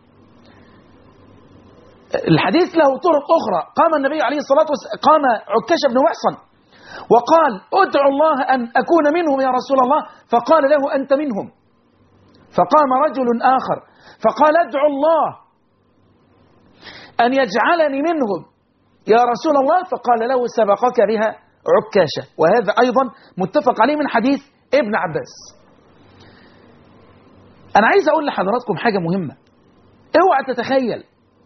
الحديث له طرق أخرى قام النبي عليه الصلاة والسلام قام عكاش بن محصن وقال ادعو الله أن أكون منهم يا رسول الله فقال له أنت منهم فقام رجل آخر فقال ادعو الله أن يجعلني منهم يا رسول الله فقال له سبقك بها عكاشة وهذا أيضا متفق عليه من حديث ابن عباس أنا عايز أقول لحضراتكم حاجة مهمة اوعى تتخيل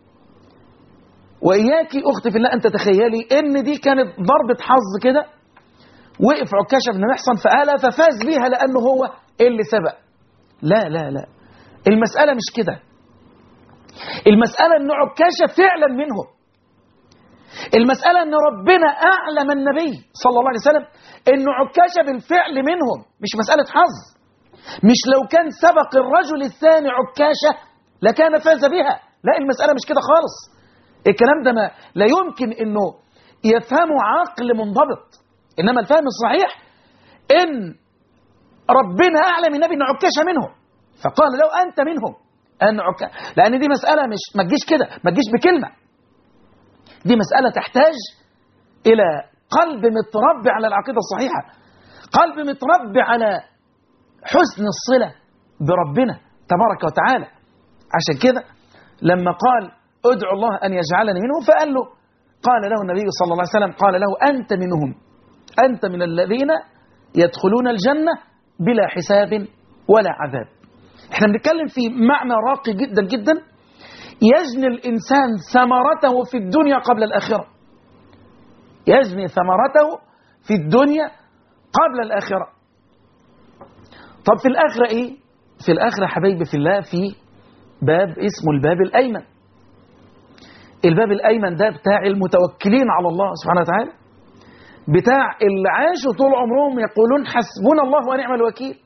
وإياكي أختي في الله أن تتخيلي إن دي كانت ضربة حظ كده وقف عكاشة بن محصن فقال ففاز بيها لأنه هو اللي سبق لا لا لا المسألة مش كده المسألة أن عكاشة فعلا منهم المسألة أن ربنا أعلم النبي صلى الله عليه وسلم أن عكاشة بالفعل منهم مش مسألة حظ مش لو كان سبق الرجل الثاني عكاشة لكان فاز بها لا المسألة مش كده خالص الكلام ده ما لا يمكن أنه يفهمه عقل منضبط إنما الفهم الصحيح إن ربنا أعلم النبي أن عكاشة منهم فقال لو أنت منهم أن عكا لأن دي مسألة مش ما تجيش كده ما تجيش بكلمة دي مسألة تحتاج إلى قلب متربي على العقيدة الصحيحة قلب متربي على حسن الصلة بربنا تبارك وتعالى عشان كده لما قال ادعو الله أن يجعلني منهم فقال له قال له النبي صلى الله عليه وسلم قال له أنت منهم أنت من الذين يدخلون الجنة بلا حساب ولا عذاب احنا بنتكلم في معنى راقي جدا جدا يجني الإنسان ثمرته في الدنيا قبل الآخرة يجني ثمرته في الدنيا قبل الآخرة طب في الآخرة إيه؟ في الآخرة حبايبي في الله في باب اسمه الباب الأيمن الباب الأيمن ده بتاع المتوكلين على الله سبحانه وتعالى بتاع اللي عاشوا طول عمرهم يقولون حسبنا الله ونعم الوكيل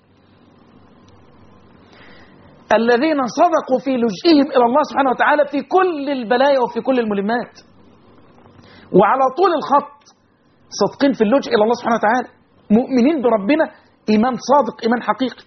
الذين صدقوا في لجئهم إلى الله سبحانه وتعالى في كل البلايا وفي كل الملمات وعلى طول الخط صادقين في اللجئ إلى الله سبحانه وتعالى مؤمنين بربنا إيمان صادق إيمان حقيقي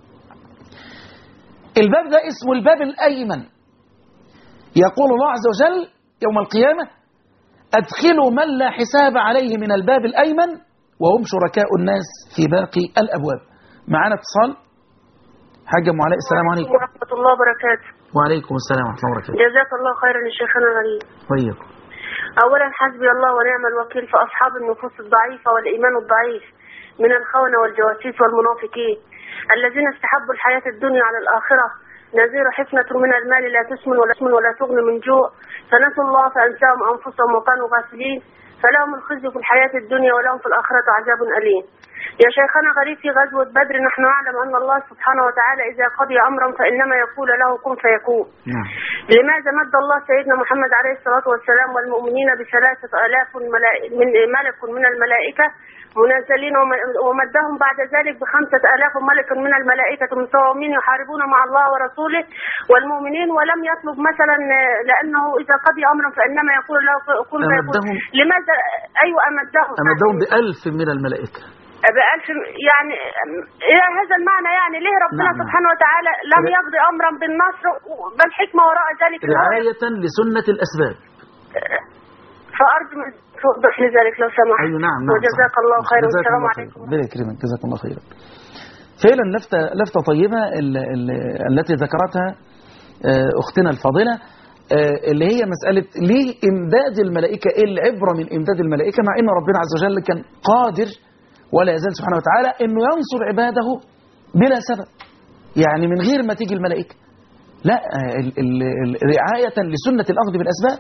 الباب ده اسمه الباب الأيمن يقول الله عز وجل يوم القيامة أدخلوا من لا حساب عليه من الباب الأيمن وهم شركاء الناس في باقي الأبواب معنا اتصال حاجة أم علاء السلام عليكم ورحمة الله وبركاته وعليكم السلام ورحمة الله وبركاته جزاك الله خيرا يا شيخنا الغريب وإياكم أولا حسبي الله ونعم الوكيل في أصحاب النفوس الضعيفة والإيمان الضعيف من الخونة والجواسيس والمنافقين الذين استحبوا الحياة الدنيا على الآخرة نذير حفنة من المال لا تسمن ولا تسمن ولا تغني من جوع فنسوا الله فأنساهم أنفسهم وكانوا غافلين فلهم الخزي في الحياة الدنيا ولهم في الآخرة عذاب أليم يا شيخنا غريب في غزوة بدر نحن نعلم أن الله سبحانه وتعالى إذا قضي أمرا فإنما يقول له كن فيكون نعم لماذا مد الله سيدنا محمد عليه الصلاة والسلام والمؤمنين بثلاثة آلاف ملائ- من ملك من الملائكة منزلين وم- ومدهم بعد ذلك بخمسة آلاف ملك من الملائكة مساومين يحاربون مع الله ورسوله والمؤمنين ولم يطلب مثلا آه، لأنه إذا قضي أمرا فإنما يقول له كن فيكون أمدهم- لماذا أيوة أمدهم أمدهم بألف من الملائكة بألف يعني إلى هذا المعنى يعني ليه ربنا نعم، نعم. سبحانه وتعالى لم ر- يقضي أمرا بالنصر بل حكمة وراء ذلك إن هو رعاية لسنة الأسباب فأرجو من توضح لي ذلك لو سمحت أيوة نعم نعم وجزاك صح. الله خيرا جزاك والسلام الله خيرا. عليكم ربنا يكرمك جزاك الله خيرا فعلا لفتة لفتة طيبة ال- ال- التي ذكرتها آه، أختنا الفاضلة آه، اللي هي مسألة ليه إمداد الملائكة إيه العبرة من إمداد الملائكة مع إن ربنا عز وجل كان قادر ولا يزال سبحانه وتعالى إنه ينصر عباده بلا سبب يعني من غير ما تيجي الملائكة لا آه، ال- ال- ال- رعاية لسنة الأخذ بالأسباب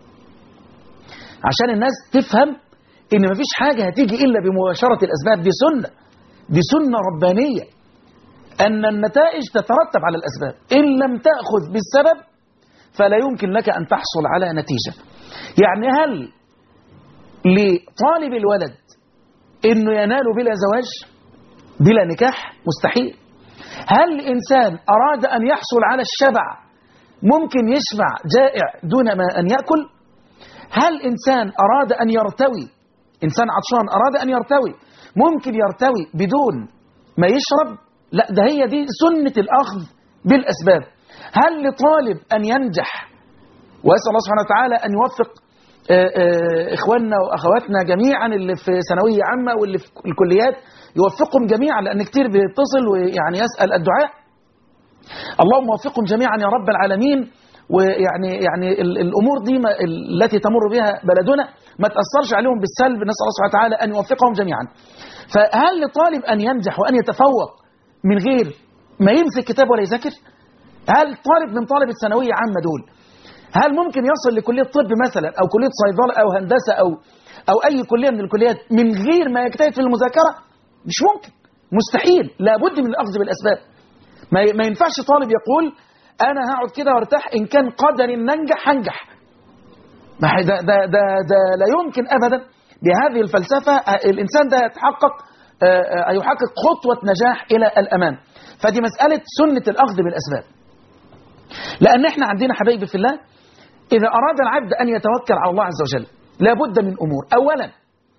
عشان الناس تفهم ان مفيش حاجة هتيجي الا بمباشرة الاسباب دي سنة دي سنة ربانية ان النتائج تترتب على الاسباب ان لم تأخذ بالسبب فلا يمكن لك ان تحصل على نتيجة يعني هل لطالب الولد انه ينال بلا زواج بلا نكاح مستحيل هل الانسان اراد ان يحصل على الشبع ممكن يشبع جائع دون ما ان يأكل هل إنسان أراد أن يرتوي إنسان عطشان أراد أن يرتوي ممكن يرتوي بدون ما يشرب لا ده هي دي سنة الأخذ بالأسباب هل لطالب أن ينجح وأسأل الله سبحانه وتعالى أن يوفق آه، آه، إخواننا وأخواتنا جميعا اللي في ثانوية عامة واللي في الكليات يوفقهم جميعا لأن كتير بيتصل ويعني يسأل الدعاء اللهم وفقهم جميعا يا رب العالمين ويعني يعني ال- الامور دي ما التي تمر بها بلدنا ما تاثرش عليهم بالسلب نسال الله سبحانه وتعالى ان يوفقهم جميعا. فهل لطالب ان ينجح وان يتفوق من غير ما يمسك كتاب ولا يذاكر؟ هل طالب من طالب الثانويه عامه دول هل ممكن يصل لكليه طب مثلا او كليه صيدله او هندسه او او اي كليه من الكليات من غير ما يجتهد في المذاكره؟ مش ممكن مستحيل لابد من الاخذ بالاسباب. ما ما ينفعش طالب يقول انا هقعد كده وارتاح ان كان قدري ان انجح هنجح ما هي ده, ده, ده, ده لا يمكن ابدا بهذه الفلسفه آه، الانسان ده يتحقق آه، آه، يحقق خطوه نجاح الى الامام فدي مساله سنه الاخذ بالاسباب لان احنا عندنا حبايبي في الله اذا اراد العبد ان يتوكل على الله عز وجل لابد من امور اولا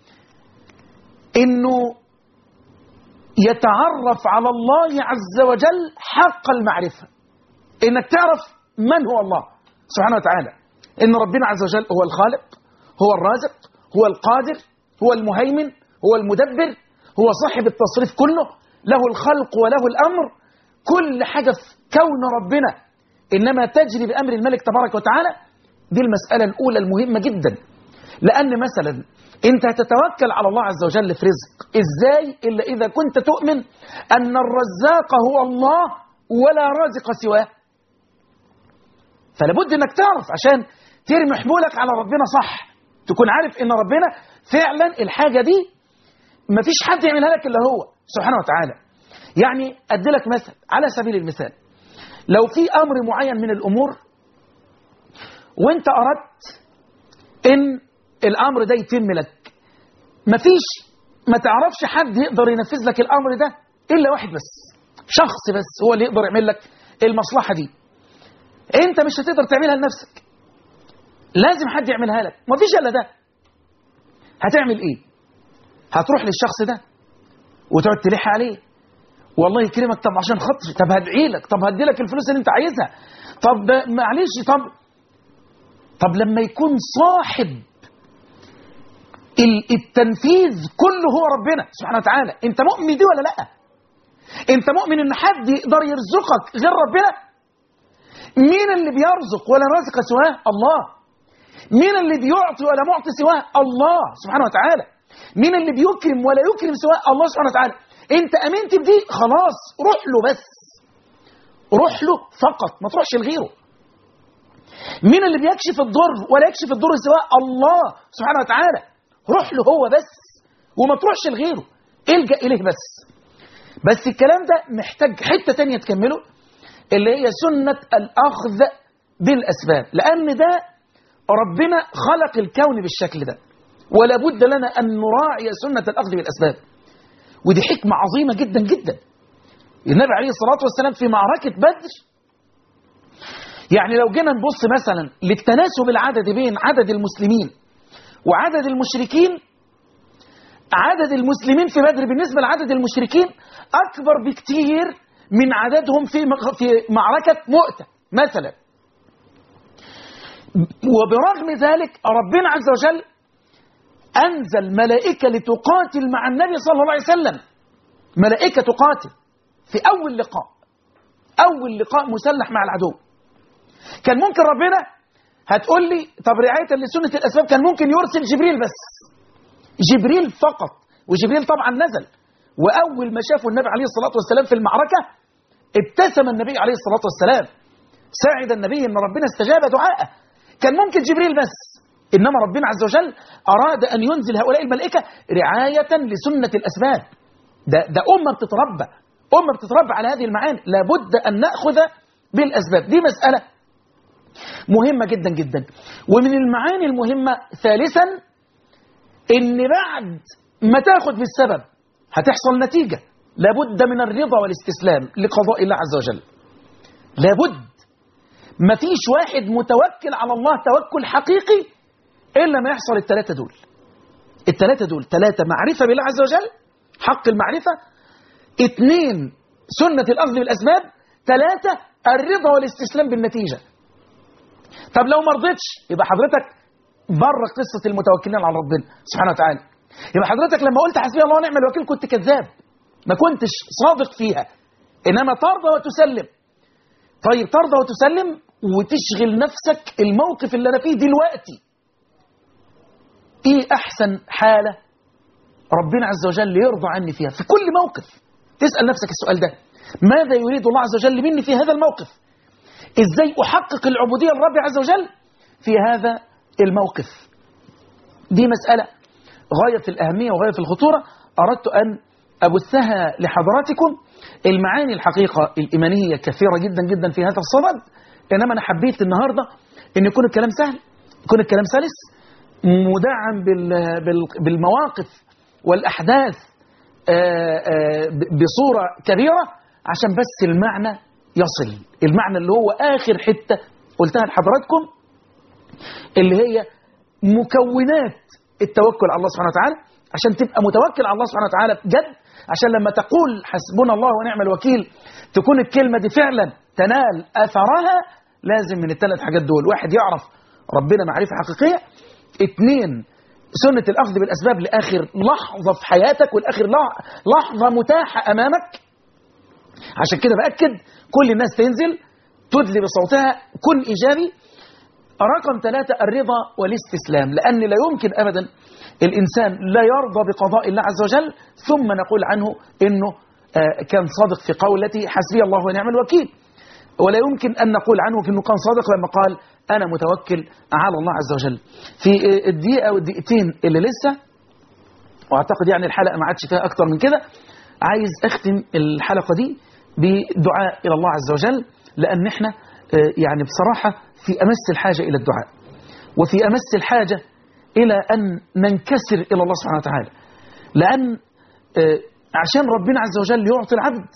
انه يتعرف على الله عز وجل حق المعرفة إنك تعرف من هو الله سبحانه وتعالى إن ربنا عز وجل هو الخالق هو الرازق هو القادر هو المهيمن هو المدبر هو صاحب التصريف كله له الخلق وله الأمر كل حاجة في كون ربنا إنما تجري بأمر الملك تبارك وتعالى دي المسألة الأولى المهمة جدا لأن مثلا أنت هتتوكل على الله عز وجل في رزق إزاي إلا إذا كنت تؤمن أن الرزاق هو الله ولا رازق سواه فلابد أنك تعرف عشان ترمي حمولك على ربنا صح تكون عارف أن ربنا فعلا الحاجة دي مفيش حد يعملها لك إلا هو سبحانه وتعالى يعني أدي لك مثل على سبيل المثال لو في أمر معين من الأمور وانت أردت ان الامر ده يتم لك مفيش ما تعرفش حد يقدر ينفذ لك الامر ده الا واحد بس شخص بس هو اللي يقدر يعمل لك المصلحه دي انت مش هتقدر تعملها لنفسك لازم حد يعملها لك مفيش الا ده هتعمل ايه هتروح للشخص ده وتقعد تلح عليه والله يكرمك طب عشان خاطري طب هدعي لك طب هدي لك الفلوس اللي انت عايزها طب معلش طب طب لما يكون صاحب ال- التنفيذ كله هو ربنا سبحانه وتعالى انت مؤمن دي ولا لا انت مؤمن ان حد يقدر يرزقك غير ربنا مين اللي بيرزق ولا رازق سواه الله مين اللي بيعطي ولا معطي سواه الله سبحانه وتعالى مين اللي بيكرم ولا يكرم سواه الله سبحانه وتعالى انت امنت بدي خلاص روح له بس روح له فقط ما تروحش لغيره مين اللي بيكشف الضر ولا يكشف الضر سواء الله سبحانه وتعالى روح له هو بس وما تروحش لغيره الجا اليه بس بس الكلام ده محتاج حته تانية تكمله اللي هي سنه الاخذ بالاسباب لان ده ربنا خلق الكون بالشكل ده ولا بد لنا ان نراعي سنه الاخذ بالاسباب ودي حكمه عظيمه جدا جدا النبي عليه الصلاه والسلام في معركه بدر يعني لو جينا نبص مثلا للتناسب العددي بين عدد المسلمين وعدد المشركين عدد المسلمين في بدر بالنسبة لعدد المشركين أكبر بكتير من عددهم في في معركة مؤتة مثلا وبرغم ذلك ربنا عز وجل أنزل ملائكة لتقاتل مع النبي صلى الله عليه وسلم ملائكة تقاتل في أول لقاء أول لقاء مسلح مع العدو كان ممكن ربنا هتقول لي طب رعاية لسنة الأسباب كان ممكن يرسل جبريل بس جبريل فقط وجبريل طبعا نزل وأول ما شافوا النبي عليه الصلاة والسلام في المعركة ابتسم النبي عليه الصلاة والسلام ساعد النبي أن ربنا استجاب دعاءه كان ممكن جبريل بس إنما ربنا عز وجل أراد أن ينزل هؤلاء الملائكة رعاية لسنة الأسباب ده, ده أمة بتتربى أمة بتتربى على هذه المعاني لابد أن نأخذ بالأسباب دي مسألة مهمة جدا جدا ومن المعاني المهمة ثالثا ان بعد ما تاخد بالسبب هتحصل نتيجة لابد من الرضا والاستسلام لقضاء الله عز وجل لابد ما فيش واحد متوكل على الله توكل حقيقي إلا ما يحصل الثلاثة دول الثلاثة دول ثلاثة معرفة بالله عز وجل حق المعرفة اثنين سنة الأخذ بالأسباب ثلاثة الرضا والاستسلام بالنتيجة طب لو ما رضيتش يبقى حضرتك بره قصة المتوكلين على ربنا سبحانه وتعالى يبقى حضرتك لما قلت حسبي الله ونعم الوكيل كنت كذاب ما كنتش صادق فيها إنما ترضى وتسلم طيب ترضى وتسلم وتشغل نفسك الموقف اللي أنا فيه دلوقتي إيه أحسن حالة ربنا عز وجل يرضى عني فيها في كل موقف تسأل نفسك السؤال ده ماذا يريد الله عز وجل مني في هذا الموقف إزاي أحقق العبودية للرب عز وجل في هذا الموقف دي مسألة غاية في الأهمية وغاية في الخطورة أردت أن أبثها لحضراتكم المعاني الحقيقة الإيمانية كثيرة جدا جدا في هذا الصدد إنما أنا حبيت النهاردة أن يكون الكلام سهل يكون الكلام سلس مدعم بالمواقف والأحداث بصورة كبيرة عشان بس المعنى يصل المعنى اللي هو آخر حتة قلتها لحضراتكم اللي هي مكونات التوكل على الله سبحانه وتعالى عشان تبقى متوكل على الله سبحانه وتعالى بجد عشان لما تقول حسبنا الله ونعم الوكيل تكون الكلمة دي فعلا تنال أثرها لازم من الثلاث حاجات دول واحد يعرف ربنا معرفة حقيقية اثنين سنة الأخذ بالأسباب لآخر لحظة في حياتك والآخر لحظة متاحة أمامك عشان كده بأكد كل الناس تنزل تدلي بصوتها كن إيجابي رقم ثلاثة الرضا والاستسلام لأن لا يمكن أبدا الإنسان لا يرضى بقضاء الله عز وجل ثم نقول عنه إنه كان صادق في قولتي حسبي الله ونعم الوكيل ولا يمكن أن نقول عنه إنه كان صادق لما قال أنا متوكل على الله عز وجل في الدقيقة والدقيقتين اللي لسه وأعتقد يعني الحلقة ما عادش فيها أكتر من كده عايز أختم الحلقة دي بدعاء إلى الله عز وجل لأن احنا يعني بصراحة في أمس الحاجة إلى الدعاء وفي أمس الحاجة إلى أن ننكسر إلى الله سبحانه وتعالى لأن عشان ربنا عز وجل يعطي العبد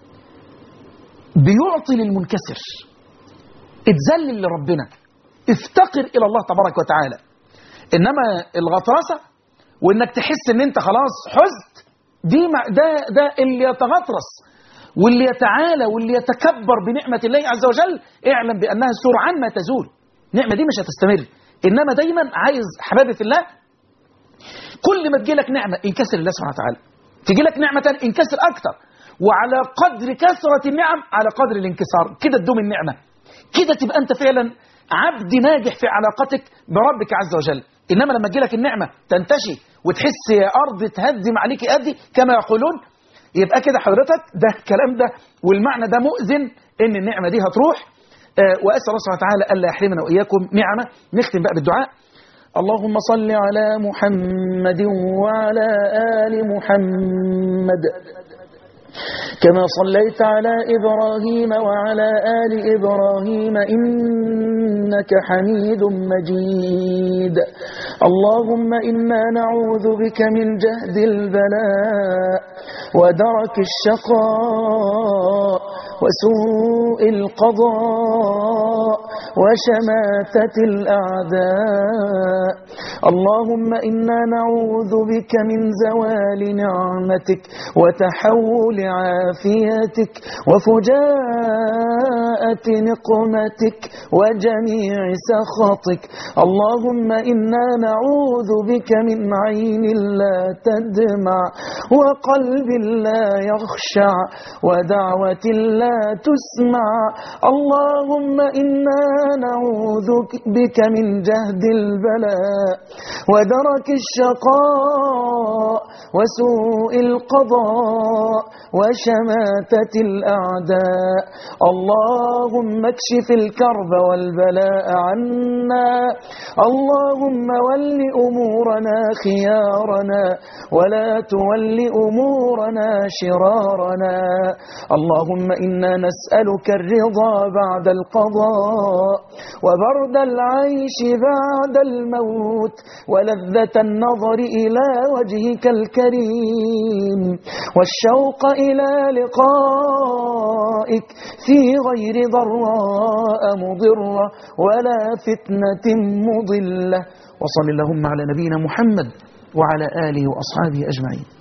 بيعطي للمنكسر اتذلل لربنا افتقر إلى الله تبارك وتعالى إنما الغطرسة وإنك تحس إن أنت خلاص حزت دي ده ده اللي يتغطرس واللي يتعالى واللي يتكبر بنعمة الله عز وجل اعلم بأنها سرعان ما تزول النعمة دي مش هتستمر إنما دايما عايز حبابي في الله كل ما تجيلك نعمة انكسر الله سبحانه وتعالى تجي لك نعمة انكسر أكتر وعلى قدر كثرة النعم على قدر الانكسار كده تدوم النعمة كده تبقى أنت فعلا عبد ناجح في علاقتك بربك عز وجل إنما لما تجيلك النعمة تنتشي وتحس يا أرض تهدم عليك أدي كما يقولون يبقى كده حضرتك ده الكلام ده والمعنى ده مؤذن ان النعمة دي هتروح آه وأسأل الله سبحانه وتعالى ألا يحرمنا وإياكم نعمة نختم بقى بالدعاء اللهم صل على محمد وعلى آل محمد كما صليت على إبراهيم وعلى آل إبراهيم إنك حميد مجيد اللهم إنا نعوذ بك من جهد البلاء ودرك الشقاء وسوء القضاء وشماتة الأعداء اللهم إنا نعوذ بك من زوال نعمتك وتحول عافيتك وفجاءة نقمتك وجميع سخطك اللهم إنا نعوذ بك من عين لا تدمع وقلب لا يخشع ودعوة لا تسمع اللهم إنا نعوذ بك من جهد البلاء ودرك الشقاء وسوء القضاء وشماتة الأعداء اللهم اكشف الكرب والبلاء عنا اللهم ول أمورنا خيارنا ولا تول أمورنا شرارنا اللهم إنا نسألك الرضا بعد القضاء وبرد العيش بعد الموت ولذة النظر إلى وجهك الكريم والشوق إلى لقائك في غير ضراء مضرة ولا فتنة مضلة وصل اللهم على نبينا محمد وعلى آله وأصحابه أجمعين